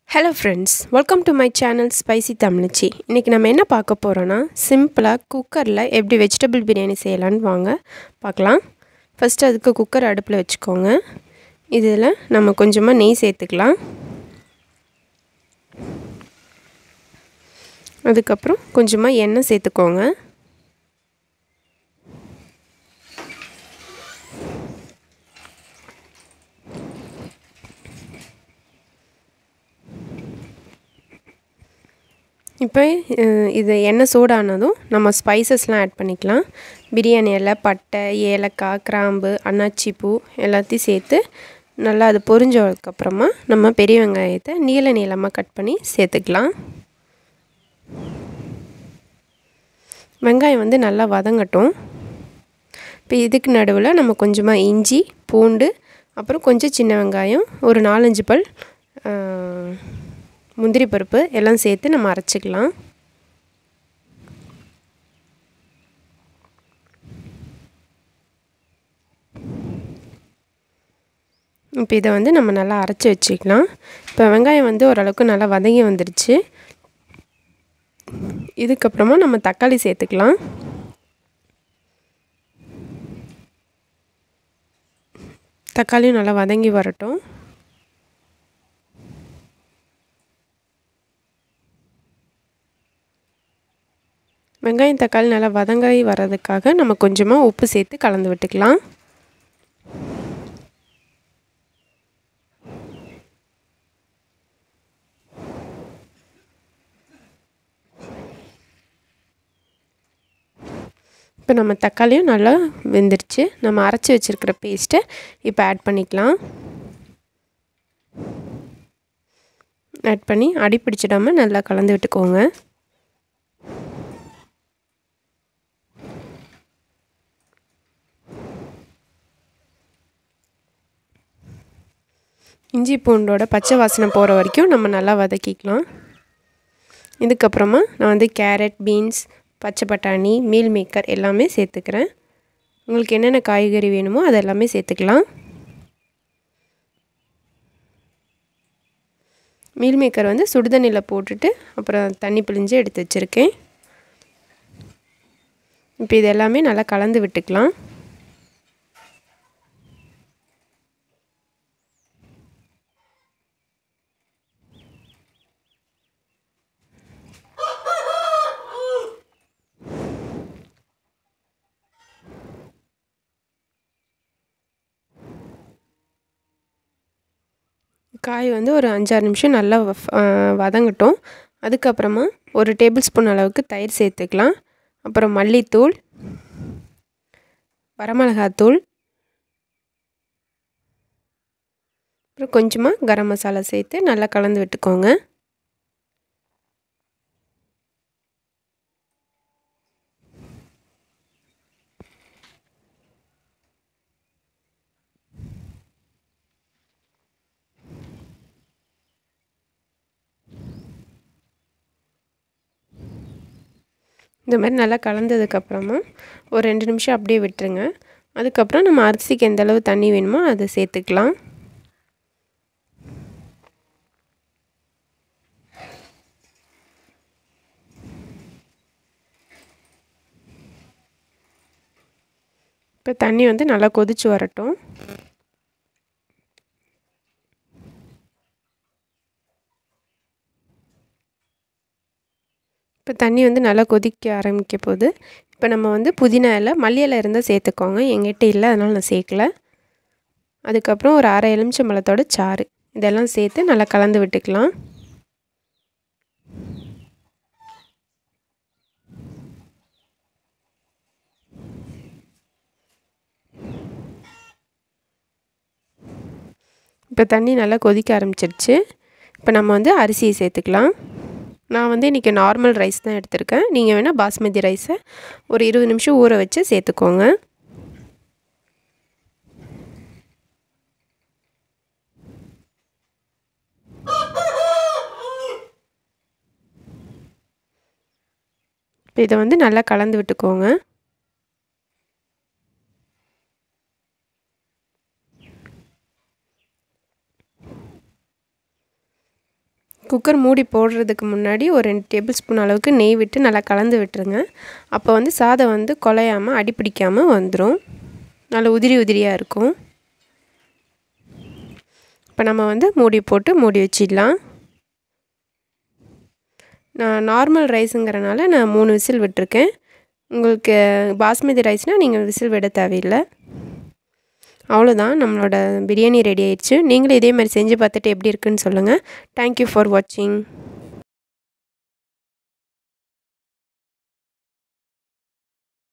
hello friends welcome to my channel spicy Tamizhachi இன்றைக்கி நம்ம என்ன பார்க்க போகிறோன்னா சிம்பிளாக குக்கரில் எப்படி வெஜிடபிள் பிரியாணி செய்யலான்னு வாங்க பார்க்கலாம் ஃபஸ்ட்டு அதுக்கு குக்கர் அடுப்பில் வச்சுக்கோங்க இதில் நம்ம கொஞ்சமாக நெய் சேர்த்துக்கலாம் அதுக்கப்புறம் கொஞ்சமாக எண்ணெய் சேர்த்துக்கோங்க இப்போ இது எண்ணெய் சூடானதும் நம்ம ஸ்பைசஸ்லாம் ஆட் பண்ணிக்கலாம் பிரியாணி இலை பட்டை ஏலக்காய் கிராம்பு அன்னாச்சி பூ எல்லாத்தையும் சேர்த்து நல்லா அது பொரிஞ்சதுக்கப்புறமா நம்ம பெரிய வெங்காயத்தை நீள நீளமாக கட் பண்ணி சேர்த்துக்கலாம் வெங்காயம் வந்து நல்லா வதங்கட்டும் இப்போ இதுக்கு நடுவில் நம்ம கொஞ்சமாக இஞ்சி பூண்டு அப்புறம் கொஞ்சம் சின்ன வெங்காயம் ஒரு நாலஞ்சு பல் முந்திரி பருப்பு எல்லாம் சேர்த்து நம்ம அரைச்சிக்கலாம் இப்போ இதை வந்து நம்ம நல்லா அரைச்சி வச்சுக்கலாம் இப்போ வெங்காயம் வந்து ஓரளவுக்கு நல்லா வதங்கி வந்துருச்சு இதுக்கப்புறமா நம்ம தக்காளி சேர்த்துக்கலாம் தக்காளியும் நல்லா வதங்கி வரட்டும் வெங்காயம் தக்காளி நல்லா வதங்கி வர்றதுக்காக நம்ம கொஞ்சமாக உப்பு சேர்த்து கலந்து விட்டுக்கலாம் இப்போ நம்ம தக்காளியும் நல்லா வெந்துருச்சு நம்ம அரைச்சி வச்சுருக்கிற பேஸ்ட்டை இப்போ ஆட் பண்ணிக்கலாம் ஆட் பண்ணி அடி பிடிச்சிடாமல் நல்லா கலந்து விட்டுக்கோங்க இஞ்சி பூண்டோட பச்சை வாசனை போகிற வரைக்கும் நம்ம நல்லா வதக்கிக்கலாம் இதுக்கப்புறமா நான் வந்து கேரட் பீன்ஸ் பச்சை பட்டாணி மீல் மேக்கர் எல்லாமே சேர்த்துக்கிறேன் உங்களுக்கு என்னென்ன காய்கறி வேணுமோ அது எல்லாமே சேர்த்துக்கலாம் மீல் மேக்கர் வந்து சுடுதண்ணியில் போட்டுட்டு அப்புறம் தண்ணி பிழிஞ்சு எடுத்து வச்சுருக்கேன் இப்போ இது எல்லாமே நல்லா கலந்து விட்டுக்கலாம் காய் வந்து ஒரு அஞ்சாறு நிமிஷம் நல்லா வதங்கட்டும் அதுக்கப்புறமா ஒரு டேபிள் ஸ்பூன் அளவுக்கு தயிர் சேர்த்துக்கலாம் அப்புறம் மல்லித்தூள் வரமிளகாத்தூள் அப்புறம் கொஞ்சமாக கரம் மசாலா சேர்த்து நல்லா கலந்து விட்டுக்கோங்க இந்த மாதிரி நல்லா கலந்ததுக்கப்புறமா ஒரு ரெண்டு நிமிஷம் அப்படியே விட்டுருங்க அதுக்கப்புறம் நம்ம அரிசிக்கு எந்த அளவு தண்ணி வேணுமோ அதை சேர்த்துக்கலாம் இப்போ தண்ணி வந்து நல்லா கொதிச்சு வரட்டும் இப்போ தண்ணி வந்து நல்லா கொதிக்க ஆரம்பிக்க போது இப்போ நம்ம வந்து புதினா இலை மல்லி இலை இருந்தால் சேர்த்துக்கோங்க எங்கிட்ட இல்லை அதனால் நான் சேர்க்கல அதுக்கப்புறம் ஒரு அரை எலுமிச்சம்பழத்தோட சாறு இதெல்லாம் சேர்த்து நல்லா கலந்து விட்டுக்கலாம் இப்போ தண்ணி நல்லா கொதிக்க ஆரம்பிச்சிருச்சு இப்போ நம்ம வந்து அரிசியை சேர்த்துக்கலாம் நான் வந்து இன்றைக்கி நார்மல் ரைஸ் தான் எடுத்திருக்கேன் நீங்கள் வேணால் பாஸ்மதி ரைஸை ஒரு இருபது நிமிஷம் ஊற வச்சு சேர்த்துக்கோங்க இப்போ இதை வந்து நல்லா கலந்து விட்டுக்கோங்க குக்கர் மூடி போடுறதுக்கு முன்னாடி ஒரு ரெண்டு டேபிள் ஸ்பூன் அளவுக்கு நெய் விட்டு நல்லா கலந்து விட்டுருங்க அப்போ வந்து சாதம் வந்து குலையாமல் அடிப்பிடிக்காமல் வந்துடும் நல்லா உதிரி உதிரியாக இருக்கும் இப்போ நம்ம வந்து மூடி போட்டு மூடி வச்சிடலாம் நான் நார்மல் ரைஸுங்கிறனால நான் மூணு விசில் விட்டுருக்கேன் உங்களுக்கு பாஸ்மதி ரைஸ்னால் நீங்கள் விசில் விட தேவையில்லை அவ்வளோதான் நம்மளோட பிரியாணி ரெடி ஆயிடுச்சு நீங்களும் இதே மாதிரி செஞ்சு பார்த்துட்டு எப்படி இருக்குன்னு சொல்லுங்கள் தேங்க்யூ ஃபார் வாட்சிங்